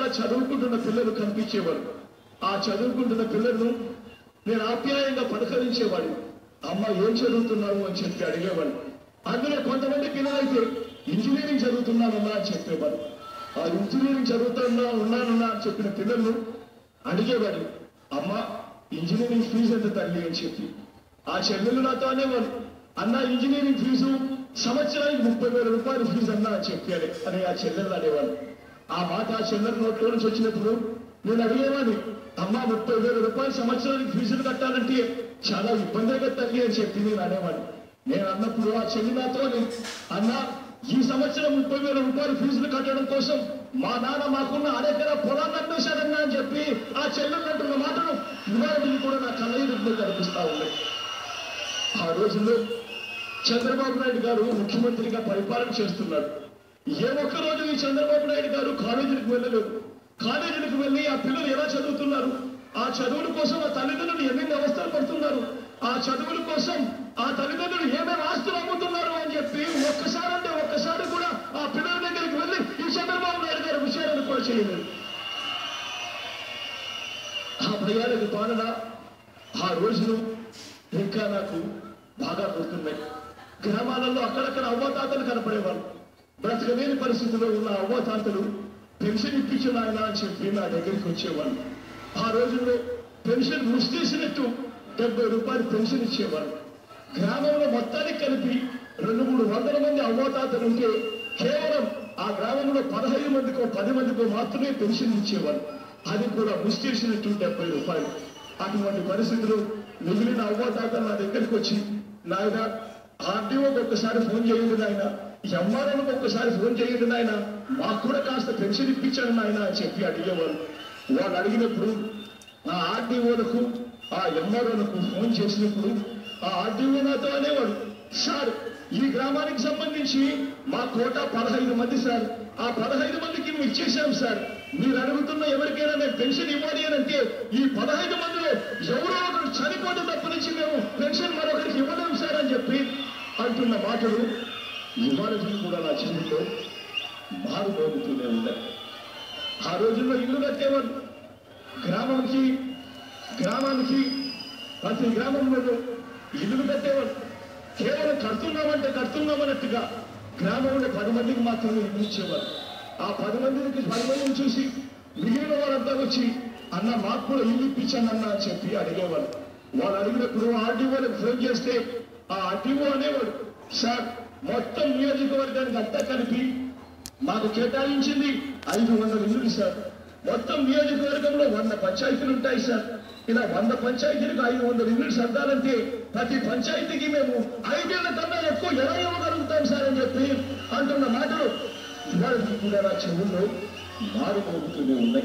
చదువుకుంటున్న పిల్లలు కనిపించేవారు ఆ చదువుకుంటున్న పిల్లలను నేను ఆప్యాయంగా పలకరించేవాడు అమ్మ ఏం చదువుతున్నావు అని చెప్పి అడిగేవాడు అందులో కొంతమంది పిల్లలైతే ఇంజనీరింగ్ చదువుతున్నానన్నా అని చెప్పేవాడు ఆ ఇంజనీరింగ్ చదువుతున్నా ఉన్నానన్నా అని చెప్పిన పిల్లలు అడిగేవాడు అమ్మ ఇంజనీరింగ్ ఫీజు ఎంత తల్లి అని చెప్పి ఆ చెల్లెలు నాతో అనేవాడు అన్న ఇంజనీరింగ్ ఫీజు సంవత్సరానికి ముప్పై వేల రూపాయల ఫీజు అన్నా అని చెప్పాడు అని ఆ చెల్లెలు అనేవాడు ఆ మాట ఆ చెల్లెల నోట్లో నుంచి వచ్చినప్పుడు నేను అడిగేవాడిని అమ్మ ముప్పై వేల రూపాయలు సంవత్సరానికి ఫీజులు కట్టాలంటే చాలా ఇబ్బందిగా తల్లి అని చెప్పి నేను అనేవాడిని నేను అన్నప్పుడు ఆ చెల్లి నాతో అన్న ఈ సంవత్సరం ముప్పై వేల రూపాయలు ఫీజులు కట్టడం కోసం మా నాన్న మాకున్న అరెకర పొలాన్ని అమ్మేశారన్నా అని చెప్పి ఆ చెల్లెలు అంటున్న మాటలు ఇవాళ కూడా నా కళ్ళ ఎదురులో కనిపిస్తా ఉన్నాయి ఆ రోజుల్లో చంద్రబాబు నాయుడు గారు ముఖ్యమంత్రిగా పరిపాలన చేస్తున్నాడు ఏ ఒక్క రోజు ఈ చంద్రబాబు నాయుడు గారు కాలేజీలకు వెళ్ళలేదు కాలేజీలకు వెళ్ళి ఆ పిల్లలు ఎలా చదువుతున్నారు ఆ చదువుల కోసం ఆ తల్లిదండ్రులు ఎన్ని అవస్థలు పడుతున్నారు ఆ చదువుల కోసం ఆ తల్లిదండ్రులు ఏమేమి ఆస్తులు అమ్ముతున్నారు అని చెప్పి ఒక్కసారి అంటే ఒక్కసారి కూడా ఆ పిల్లల దగ్గరికి వెళ్ళి ఈ చంద్రబాబు నాయుడు గారి విషయాలను కూడా చేయలేదు ఆ భయాలకు పాలన ఆ రోజులు ఇంకా నాకు బాగా గుర్తున్నాయి గ్రామాలలో అక్కడక్కడ అవ్వతాతలు కనపడేవాళ్ళు బ్రతకలేని పరిస్థితిలో ఉన్న అవ్వతాతలు పెన్షన్ ఇప్పించిన ఆయన అని చెప్పి నా దగ్గరికి వచ్చేవాళ్ళు ఆ రోజుల్లో పెన్షన్ ముస్తేసినట్టు డెబ్బై రూపాయలు పెన్షన్ ఇచ్చేవాళ్ళు గ్రామంలో మొత్తానికి కలిపి రెండు మూడు వందల మంది అవ్వతాతలు ఉంటే కేవలం ఆ గ్రామంలో పదహైదు మందికో పది మందికో మాత్రమే పెన్షన్ ఇచ్చేవాళ్ళు అది కూడా ముస్తేసినట్టు డెబ్బై రూపాయలు అటువంటి పరిస్థితులు మిగిలిన అవ్వతాతలు నా దగ్గరికి వచ్చి నాయన ఆర్డీఓకి ఒక్కసారి ఫోన్ చేయండి నాయన ఎంఆర్ఓకి ఒక్కసారి ఫోన్ చేయండి నాయన మాకు కూడా కాస్త పెన్షన్ ఇప్పించండి నాయన అని చెప్పి అడిగేవాళ్ళు వాళ్ళు అడిగినప్పుడు ఆ ఆర్డీఓలకు ఆ ఎంఆర్ఓలకు ఫోన్ చేసినప్పుడు ఆ ఆర్డీఓ నాతో అనేవాడు సార్ ఈ గ్రామానికి సంబంధించి మా కోట పదహైదు మంది సార్ ఆ పదహైదు మందికి మేము ఇచ్చేసాం సార్ మీరు అడుగుతున్న ఎవరికైనా నేను పెన్షన్ ఇవ్వాలి అని అంటే ఈ పదహైదు మందిలో ఎవరో ఒకరు చనిపోతే తప్ప నుంచి మేము పెన్షన్ మరొకరికి ఇవ్వలేము సార్ అని చెప్పి అంటున్న మాటలు ఇవాళ కూడా నా జీవితంలో మారుమోగుతూనే ఉన్నాయి ఆ రోజుల్లో ఇల్లు కట్టేవాళ్ళు గ్రామానికి గ్రామానికి ప్రతి గ్రామంలో ఇల్లు కట్టేవాళ్ళు కేవలం కడుతున్నామంటే కడుతున్నామన్నట్టుగా గ్రామంలో పది మందికి మాత్రమే ఇల్లు ఇచ్చేవారు ఆ పది మందికి పది మందిని చూసి మిగిలిన వారంతా వచ్చి అన్న మాకు కూడా ఇల్లు ఇప్పించండి అన్న అని చెప్పి అడిగేవాళ్ళు వాళ్ళు అడిగినప్పుడు ఆర్డీఓలకు ఫోన్ చేస్తే ఆ ఆర్డీఓ అనేవాడు సార్ మొత్తం నియోజకవర్గానికి అంతా కలిపి మాకు కేటాయించింది ఐదు వందల ఇల్లులు సార్ మొత్తం నియోజకవర్గంలో వంద పంచాయతీలు ఉంటాయి సార్ ఇలా వంద పంచాయతీలకు ఐదు వందల ఇల్లులు సర్దాలంటే ప్రతి పంచాయతీకి మేము ఐదేళ్ల కన్నా ఎక్కువ ఎలా ఇవ్వగలుగుతాం సార్ అని చెప్పి అంటున్న మాటలు ఇవాళ కూడా నా చెవుల్లో మారుమోగుతూనే ఉన్నాయి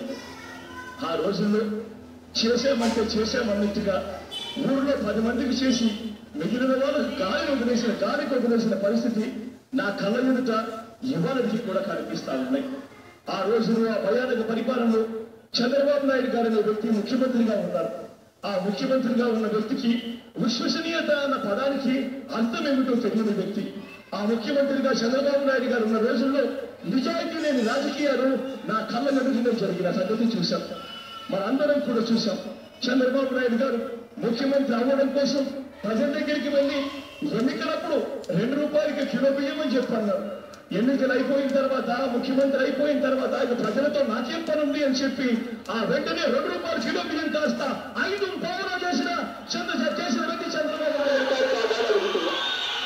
ఆ రోజుల్లో చేసామంటే చేసామన్నట్టుగా ఊళ్ళో పది మందికి చేసి మిగిలిన వాళ్ళకి గాలి వదిలేసిన గాలికి వదిలేసిన పరిస్థితి నా కళ్ళ ఎదుట ఇవాళకి కూడా కనిపిస్తా ఉన్నాయి ఆ రోజుల్లో ఆ భయానక పరిపాలనలో చంద్రబాబు నాయుడు గారు అనే వ్యక్తి ముఖ్యమంత్రిగా ఉన్నారు ఆ ముఖ్యమంత్రిగా ఉన్న వ్యక్తికి విశ్వసనీయత అన్న పదానికి అర్థం ఏమిటో తెలియని వ్యక్తి ఆ ముఖ్యమంత్రిగా చంద్రబాబు నాయుడు గారు ఉన్న రోజుల్లో నిజాయితీ లేని రాజకీయాలు నా కళ్ళ ఎదుగులో జరిగిన సంగతి చూశాం మనందరం కూడా చూశాం చంద్రబాబు నాయుడు గారు ముఖ్యమంత్రి అవ్వడం కోసం ప్రజల దగ్గరికి వెళ్ళి ఎన్నికలప్పుడు రెండు రూపాయలకి కిలో బియ్యం అని చెప్పన్నారు ఎన్నికలు అయిపోయిన తర్వాత ముఖ్యమంత్రి అయిపోయిన తర్వాత ఆయన ప్రజలతో నాకేం పని ఉంది అని చెప్పి ఆ వెంటనే రెండు రూపాయలు కిలో బియ్యం కాస్త ఐదు పౌరులు చేసిన చంద్ర చేసిన వ్యక్తి చంద్రబాబు నాయుడు గారు కాదని అడుగుతున్నా.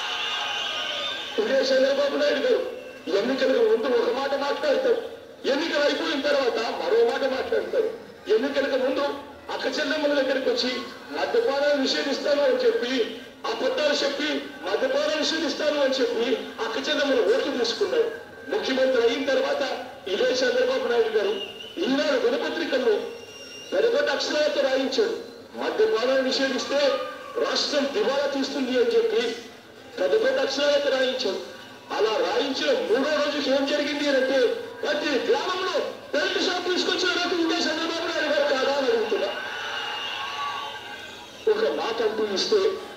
ఇదే చంద్రబాబు నాయుడు గారు ఎన్నికలకు ముందు ఒక మాట మాట్లాడతారు ఎన్నికలు అయిపోయిన తర్వాత మరో మాట మాట్లాడతారు ఎన్నికలకు ముందు అక్క చెల్లెమ్మల దగ్గరికి వచ్చి మద్యపానాలు నిషేధిస్తాను అని చెప్పి అబద్ధాలు చెప్పి మద్యపానాలు నిషేధిస్తాను అని చెప్పి అక్క చెల్లెమ్మల ఓట్లు తీసుకున్నాడు ముఖ్యమంత్రి అయిన తర్వాత ఇదే చంద్రబాబు నాయుడు గారు ఈనాడు దినపత్రికల్లో వెనుకొండ అక్షరాలతో రాయించాడు మద్యపానాలు నిషేధిస్తే రాష్ట్రం దివాలా తీస్తుంది అని చెప్పి పెద్ద పెద్ద అక్షరాలతో రాయించాడు అలా రాయించిన మూడో రోజుకి ఏం జరిగింది అని అంటే ప్రతి గ్రామంలో బెల్ట్ షాప్ తీసుకొచ్చిన రేపు ఇదే చంద్రబాబు నాయుడు గారు కాదా అని అడుగుతున్నా ఒక మాట అంటూ ఇస్తే